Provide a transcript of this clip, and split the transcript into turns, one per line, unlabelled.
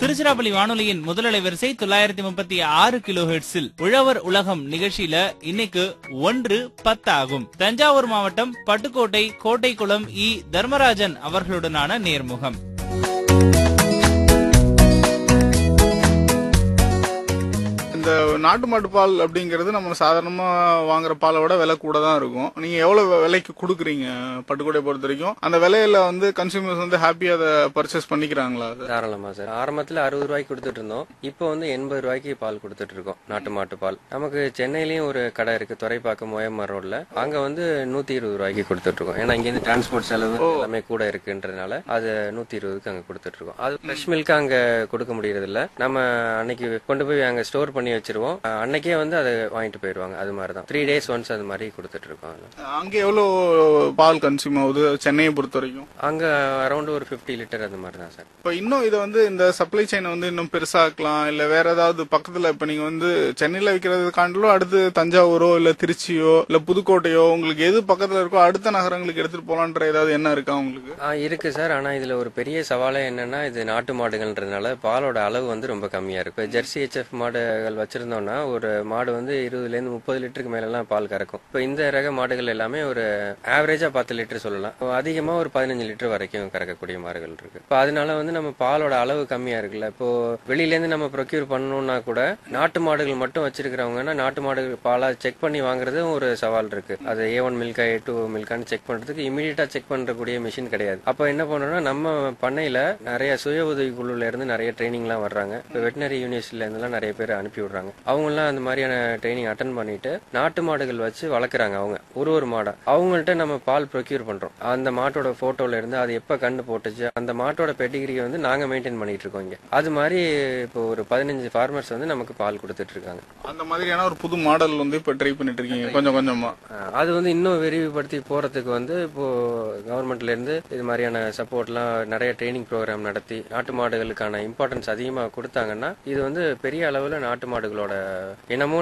திருச்சிராப்பள்ளி வானொலியின் முதலலை வரிசை தொள்ளாயிரத்தி முப்பத்தி ஆறு கிலோ ஹெர்ட்ஸில் உழவர் உலகம் நிகழ்ச்சியில இன்னைக்கு ஒன்று பத்து ஆகும் தஞ்சாவூர் மாவட்டம் பட்டுக்கோட்டை கோட்டைக்குளம் இ தர்மராஜன் அவர்களுடனான நேர்முகம்
இந்த நாட்டு மாட்டு பால் அப்படிங்கிறது நம்ம சாதாரணமா வாங்குற பாலை விட விலை கூட தான் இருக்கும் நீங்க எவ்வளவு விலைக்கு கொடுக்குறீங்க பட்டுக்கோட்டை பொறுத்த வரைக்கும் அந்த விலையில வந்து கன்சியூமர்ஸ் வந்து ஹாப்பியா அதை பர்ச்சேஸ் பண்ணிக்கிறாங்களா அது
தாராளமா சார் ஆரம்பத்துல அறுபது ரூபாய்க்கு கொடுத்துட்டு இருந்தோம் இப்போ வந்து எண்பது ரூபாய்க்கு பால் கொடுத்துட்டு இருக்கோம் நாட்டு மாட்டு பால் நமக்கு சென்னையிலயும் ஒரு கடை இருக்கு துறைப்பாக்கம் ஓஎம்ஆர் ரோட்ல அங்க வந்து நூத்தி இருபது ரூபாய்க்கு கொடுத்துட்டு இருக்கோம் ஏன்னா இங்க இருந்து டிரான்ஸ்போர்ட் செலவு எல்லாமே கூட இருக்குன்றதுனால அது நூத்தி இருபதுக்கு அங்க கொடுத்துட்டு இருக்கோம் அது ஃப்ரெஷ் மில்க் அங்க கொடுக்க முடியறது இல்ல நம்ம அன்னைக்கு கொண்டு போய் அங்க ஸ்டோர் பண்ணி வச்சிருவோம் அஹ் அன்னைக்கே வந்து அதை வாங்கிட்டு போயிருவாங்க அது மாதிரி தான் த்ரீ டேஸ் ஒன்ஸ் அது மாதிரி கொடுத்துட்டு இருக்கோம் அதுல.
அங்க எவ்வளவு பால் கன்சியூம் ஆகுது சென்னையை பொறுத்த வரைக்கும்
அங்க அரௌண்ட் ஒரு 50 லிட்டர் அந்த மாதிரி தான் சார்
இப்ப இன்னும் இதை வந்து இந்த சப்ளை செயினை வந்து இன்னும் பெருசாக்கலாம் இல்ல வேற ஏதாவது பக்கத்துல இப்ப நீங்க வந்து சென்னையில விற்கிறது காண்டிலும் அடுத்து தஞ்சாவூரோ இல்ல திருச்சியோ இல்ல புதுக்கோட்டையோ உங்களுக்கு எது பக்கத்துல இருக்கோ அடுத்த நகரங்களுக்கு எடுத்துட்டு போலான்ற ஏதாவது என்ன இருக்கா உங்களுக்கு
ஆ இருக்கு சார் ஆனா இதுல ஒரு பெரிய சவாலே என்னன்னா இது நாட்டு மாடுகள்ன்றதுனால பாலோட அளவு வந்து ரொம்ப கம்மியா இருக்கு இப்ப ஜெர்சி ஹெச்எஃப் மாடுகள் வச்சிருந்தோம்னா ஒரு மாடு வந்து இருபதுல இருந்து முப்பது லிட்டருக்கு மேல எல்லாம் பால் கறக்கும் இப்ப இந்த ரக மாடுகள் எல்லாமே ஒரு ஆவரேஜா பத்து லிட்டர் சொல்லலாம் அதிகமா ஒரு பதினஞ்சு லிட்டர் வரைக்கும் கறக்கக்கூடிய மாடுகள் இருக்கு இப்ப அதனால வந்து நம்ம பாலோட அளவு கம்மியா இருக்குல்ல இப்போ வெளியில இருந்து நம்ம ப்ரொக்யூர் பண்ணணும்னா கூட நாட்டு மாடுகள் மட்டும் வச்சிருக்கிறவங்கன்னா நாட்டு மாடுகள் பாலா செக் பண்ணி வாங்குறதும் ஒரு சவால் இருக்கு அது ஏ ஒன் மில்கா ஏ டூ மில்கான்னு செக் பண்றதுக்கு இமீடியட்டா செக் பண்றக்கூடிய மிஷின் கிடையாது அப்ப என்ன பண்ணணும்னா நம்ம பண்ணையில நிறைய சுய உதவி குழுல இருந்து நிறைய ட்ரைனிங் எல்லாம் வர்றாங்க இப்போ வெட்டினரி யூனிவர்சிட்டில இருந்தெல்லாம் நிறைய பேர் அனுப்பி விடுறாங்க அவங்க எல்லாம் அந்த மாதிரியான ட்ரைனிங் அட்டன் பண்ணிட்டு நாட்டு மாடுகள் வச்சு வளர்க்குறாங்க அவங்க ஒரு ஒரு மாடை அவங்கள்ட்ட நம்ம பால் ப்ரொக்யூர் பண்றோம் அந்த மாட்டோட போட்டோல இருந்து அது எப்ப கண்ணு போட்டுச்சு அந்த மாட்டோட பெட்டிகிரி வந்து நாங்க மெயின்டைன் பண்ணிட்டு இருக்கோம் இங்க அது மாதிரி இப்போ ஒரு பதினஞ்சு ஃபார்மர்ஸ் வந்து நமக்கு பால் கொடுத்துட்டு இருக்காங்க
அந்த மாதிரியான ஒரு புது மாடல் வந்து இப்ப ட்ரை பண்ணிட்டு இருக்கீங்க கொஞ்சம் கொஞ்சமா
அஹ் அது வந்து இன்னும் விரிவுபடுத்தி போறதுக்கு வந்து இப்போ கவர்மெண்ட்ல இருந்து இது மாதிரியான சப்போர்ட்லாம் நிறைய ட்ரைனிங் ப்ரோக்ராம் நடத்தி நாட்டு மாடுகளுக்கான இம்பார்ட்டன்ஸ் அதிகமாக கொடுத்தாங்கன்னா இது வந்து பெரிய அளவில் நாட்டு மாடுகளோட இனமும்